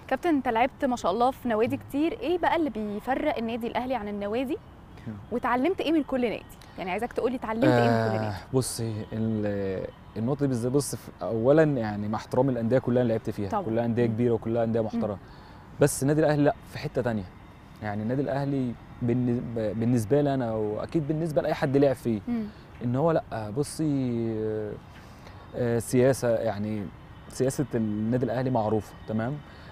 كابتن انت لعبت ما شاء الله في نوادي كتير ايه بقى اللي بيفرق النادي الاهلي عن النوادي مم. وتعلمت ايه من كل نادي يعني عايزاك تقولي اتعلمت ايه من كل نادي بصي ال- النقطه دي بالذات بص في- اولا يعني مع احترام الانديه كلها اللي لعبت فيها طبعاً. كلها انديه مم. كبيره وكلها انديه محترمه بس النادي الاهلي لا في حته تانية يعني النادي الاهلي بالن- بالنسبه لي انا واكيد بالنسبه لاي حد لعب فيه مم. ان هو لا بصي آه، آه، سياسه يعني سياسه النادي الاهلي معروفه تمام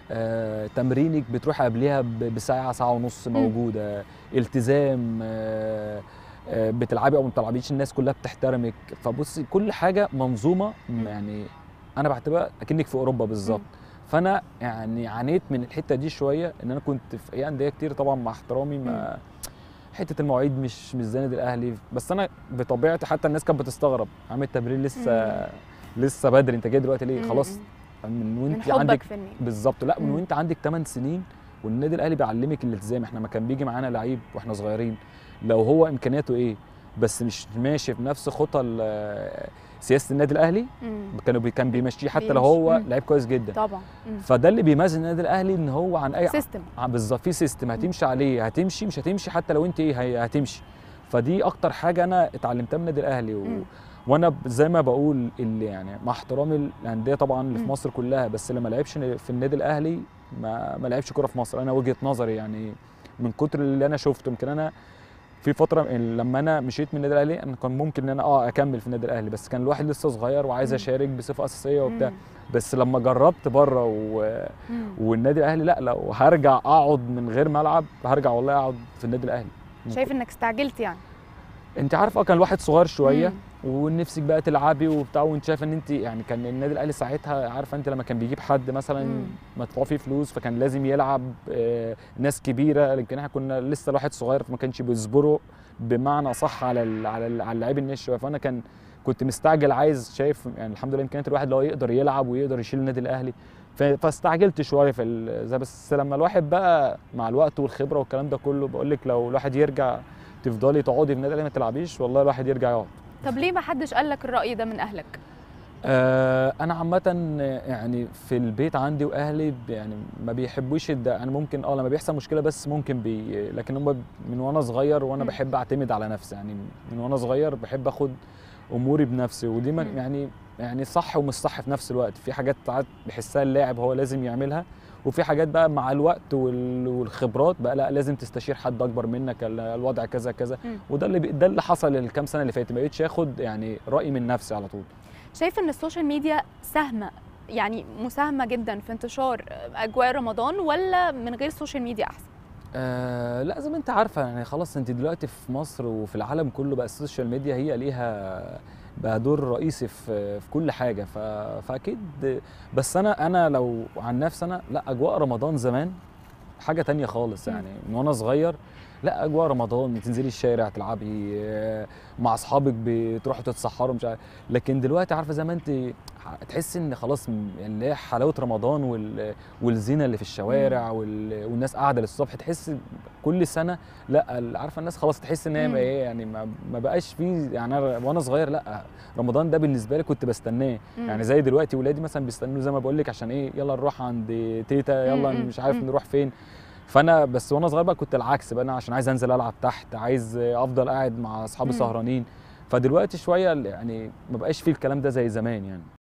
آه، تمرينك بتروح قبلها ب- بساعه ساعه ونص مم. موجوده التزام آه، آه، بتلعبي او ما بتلعبيش الناس كلها بتحترمك فبصي كل حاجه منظومه مم. يعني انا بعتبرها اكنك في اوروبا بالظبط فانا يعني عانيت من الحته دي شويه ان انا كنت في اي انديه كتير طبعا مع احترامي ما حته المواعيد مش مش زي النادي الاهلي بس انا بطبيعتي حتى الناس كانت بتستغرب عامل تمرين لسه لسه بدري انت جاي دلوقتي ليه مم. خلاص من من وانت حبك عندك في النادي بالظبط لا من مم. وانت عندك 8 سنين والنادي الاهلي بيعلمك الالتزام احنا ما كان بيجي معانا لعيب واحنا صغيرين لو هو امكانياته ايه بس مش ماشي في نفس خطى ال- سياسه النادي الاهلي مم. كانوا بي كان بيمشيه حتى لو بيمشي. هو مم. لعيب كويس جدا طبعا مم. فده اللي بيميز النادي الاهلي ان هو عن اي سيستم ع- بالظبط في سيستم هتمشي عليه هتمشي مش هتمشي حتى لو انت ايه هي- هتمشي فدي اكتر حاجه انا اتعلمتها من النادي الاهلي و... مم. وانا ب- زي ما بقول اللي يعني مع احترامي الانديه طبعا اللي في مم. مصر كلها بس اللي ما لعبش في النادي الاهلي ما ما لعبش كوره في مصر انا وجهه نظري يعني من كتر اللي انا شفته يمكن انا في فتره لما انا مشيت من النادي الاهلي انا كان ممكن ان انا اه اكمل في النادي الاهلي بس كان الواحد لسه صغير وعايز مم. اشارك بصفه اساسيه وبتاع مم. بس لما جربت بره و... مم. والنادي الاهلي لا لو هرجع اقعد من غير ملعب هرجع والله اقعد في النادي الاهلي شايف انك استعجلت يعني انت عارف اه كان الواحد صغير شويه مم. ونفسك بقى تلعبي وبتاع وانت شايفه ان انت يعني كان النادي الاهلي ساعتها عارفه انت لما كان بيجيب حد مثلا مم. مدفوع فيه فلوس فكان لازم يلعب آه، ناس كبيره لكن احنا كنا لسه الواحد صغير فما كانش بيصبروا بمعنى صح على ال على ال على اللعيب الناس شويه فانا كان كنت مستعجل عايز شايف يعني الحمد لله امكانيات الواحد اللي هو يقدر يلعب ويقدر يشيل النادي الاهلي ف- فاستعجلت شويه في ال- زي بس لما الواحد بقى مع الوقت والخبره والكلام ده كله بقول لك لو الواحد يرجع تفضلي تقعدي في النادي الاهلي ما تلعبيش والله الواحد يرجع يقعد طب ليه ما حدش قال لك الراي ده من اهلك آه، انا عامه يعني في البيت عندي واهلي ب- يعني ما بيحبوش ده انا ممكن اه لما بيحصل مشكله بس ممكن بي لكن هم من وانا صغير وانا مم. بحب اعتمد على نفسي يعني من وانا صغير بحب اخد اموري بنفسي ودي من مم. يعني يعني صح ومش صح في نفس الوقت في حاجات ساعات بحسها اللاعب هو لازم يعملها وفي حاجات بقى مع الوقت وال- والخبرات بقى لا لازم تستشير حد اكبر منك ال- الوضع كذا كذا مم. وده اللي بي- ده اللي حصل الكام سنه اللي فاتت ما بقتش اخد يعني رايي من نفسي على طول شايف ان السوشيال ميديا سهمه يعني مساهمه جدا في انتشار اجواء رمضان ولا من غير السوشيال ميديا احسن آه لا زي ما انت عارفه يعني خلاص انت دلوقتي في مصر وفي العالم كله بقى السوشيال ميديا هي ليها بقى دور رئيسي في في كل حاجه ف... فاكيد بس انا انا لو عن نفسي انا لا اجواء رمضان زمان حاجه تانية خالص مم. يعني من وانا صغير لا اجواء رمضان تنزلي الشارع تلعبي آه، مع اصحابك بتروحوا تتسحروا مش عارف لكن دلوقتي عارفه زي ما انت تحس ان خلاص م- اللي هي حلاوه رمضان وال... والزينه اللي في الشوارع وال... والناس قاعده للصبح تحس كل سنه لا ال- عارفه الناس خلاص تحس ان هي مم. بقى ايه يعني ما, ما بقاش في يعني انا وانا صغير لا رمضان ده بالنسبه لي كنت بستناه مم. يعني زي دلوقتي ولادي مثلا بيستنوا زي ما بقول لك عشان ايه يلا نروح عند تيتا يلا مم. مش عارف مم. نروح فين فانا بس وانا صغير بقى كنت العكس بقى انا عشان عايز انزل العب تحت عايز افضل قاعد مع اصحابي مم. سهرانين فدلوقتي شويه يعني ما بقاش فيه الكلام ده زي زمان يعني